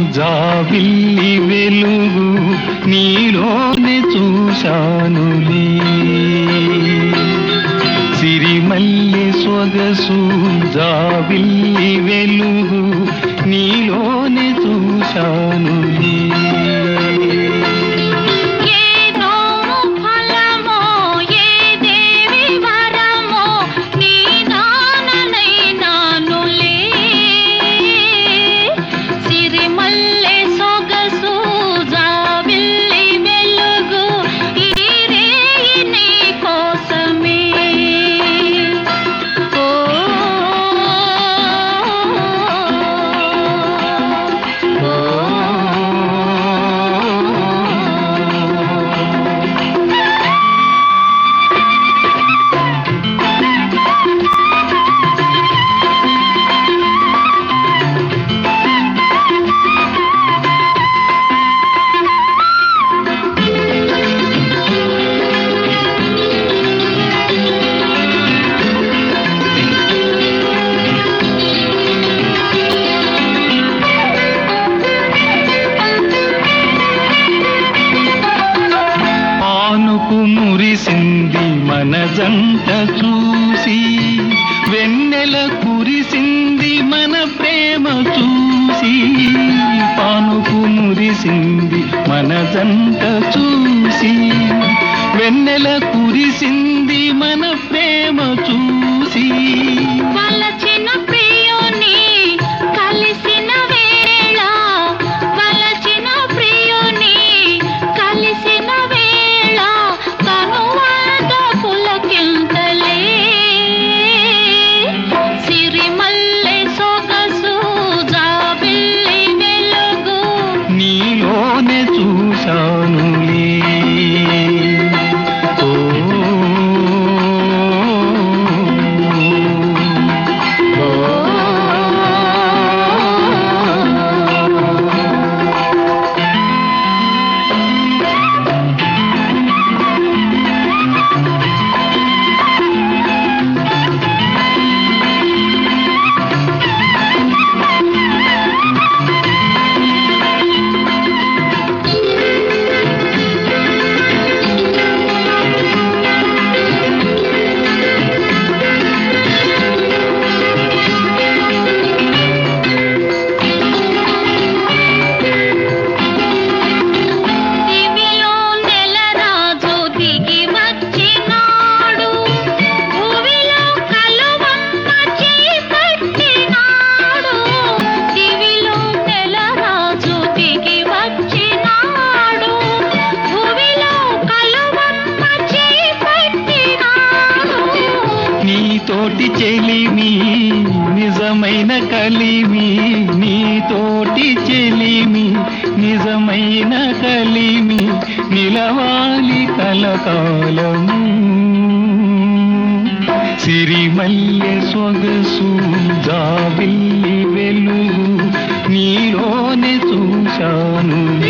జాబిల్లి వెలుగు నీలోనే చూశానులే సిరిమల్లె సొగసు జాబిల్లి వెలుగు నీలోనే చూశానులే ఏదో ఫలమో ఏ దేవి వరమో నీ దాననైనానులే సిరిమల్లె సొగసు జాబిల్లి వెలుగు ఈ రేయి నీ కోసమే ఓ పానుకు మురిసింది మన జంట చూసి వెన్నెల కురిసింది మన ప్రేమ చూసి పానుకు మురిసింది మన జంట చూసి వెన్నెల కురిసింది మన ప్రేమ చూసి వలచిన ప్రియుని కలిసిన వేళ వలచిన ప్రియుని కలిసిన వేళ కనువాద పులకింతలే సిరిమల్లె సొగసు జాబిల్లి వెలుగు నీలోనే చూశానులే ఓ దివిలో నెలరాజు దిగి వచ్చినాడు భువిలో కలువమ్మ చేపట్టినాడు దివిలో నెలరాజు దిగి వచ్చినాడు భువిలో కలువమ్మ చేపట్టినాడు నీతోటి చెలిమి నిజమైన కలిమి నీతోటి చెలిమి నిజమైన కలిమి నిలవాలి కలకాలము సిరిమల్లె సొగసు జాబిల్లి వెలుగు నీలోనే చూశాను